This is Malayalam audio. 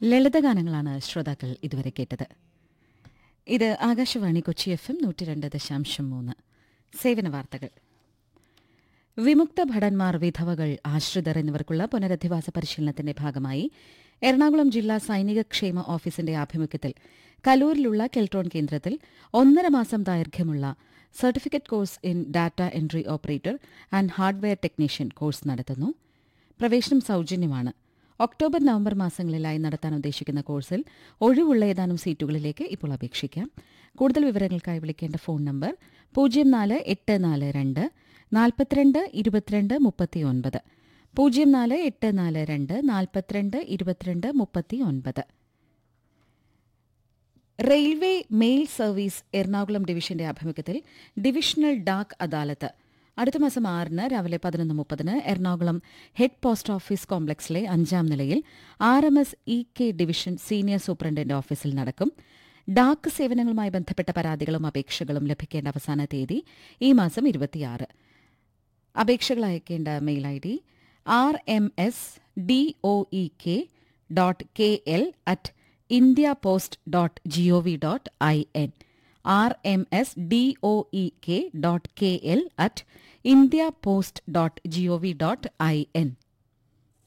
ലളിതഗാനങ്ങളാണ് ശ്രോതാക്കൾ ഇതുവരെ കേട്ടത് ഇത് ആകാശവാണി കൊച്ചി എഫ് എം നൂറ്റി രണ്ട് ദശാംശം മൂന്ന് സേവന വാർത്തകൾ വിമുക്ത ഭടന്മാർ വിധവകൾ ആശ്രിതർ എന്നിവർക്കുള്ള പുനരധിവാസ പരിശീലനത്തിന്റെ ഭാഗമായി എറണാകുളം ജില്ലാ സൈനിക ക്ഷേമ ഓഫീസിന്റെ ആഭിമുഖ്യത്തിൽ കലൂരിലുള്ള കെൽട്രോൺ കേന്ദ്രത്തിൽ ഒന്നര മാസം ദൈർഘ്യമുള്ള certificate course in data entry operator and hardware technician course നടത്തുന്നു പ്രവേശനം സൌജന്യമാണ് ഒക്ടോബർ നവംബർ മാസങ്ങളിലായി നടത്താൻ ഉദ്ദേശിക്കുന്ന കോഴ്സിൽ ഒഴിവുള്ള ഏതാനും സീറ്റുകളിലേക്ക് ഇപ്പോൾ അപേക്ഷിക്കാം കൂടുതൽ വിവരങ്ങൾക്കായി വിളിക്കേണ്ട ഫോൺ നമ്പർ പൂജ്യം നാല് എട്ട് നാല് രണ്ട് നാൽപ്പത്തിരണ്ട് ഇരുപത്തിരണ്ട് മുപ്പത്തിയൊൻപത് പൂജ്യം നാല് എട്ട് നാല് രണ്ട് നാൽപ്പത്തിരണ്ട് ഇരുപത്തിരണ്ട് മുപ്പത്തി ഒൻപത് റെയിൽവേ മെയിൽ സർവീസ് എറണാകുളം ഡിവിഷന്റെ ആഭിമുഖ്യത്തിൽ ഡിവിഷണൽ ഡാക് അദാലത്ത് അടുത്ത മാസം ആറിന് രാവിലെ പതിനൊന്ന് മുപ്പതിന് എറണാകുളം ഹെഡ് പോസ്റ്റ് ഓഫീസ് കോംപ്ലക്സിലെ അഞ്ചാം നിലയിൽ R M S E K division senior superintendent ഓഫീസിൽ നടക്കും ഡാക്ക് സേവനങ്ങളുമായി ബന്ധപ്പെട്ട പരാതികളും അപേക്ഷകളും ലഭിക്കേണ്ട അവസാന തീയതി ഈ മാസം ഇരുപത്തിയാറ് അപേക്ഷകൾ അയക്കേണ്ട mail I D R M S D O E K dot K L at India post dot G O V dot I N R M S D O E K dot K L at India post dot G O V dot I N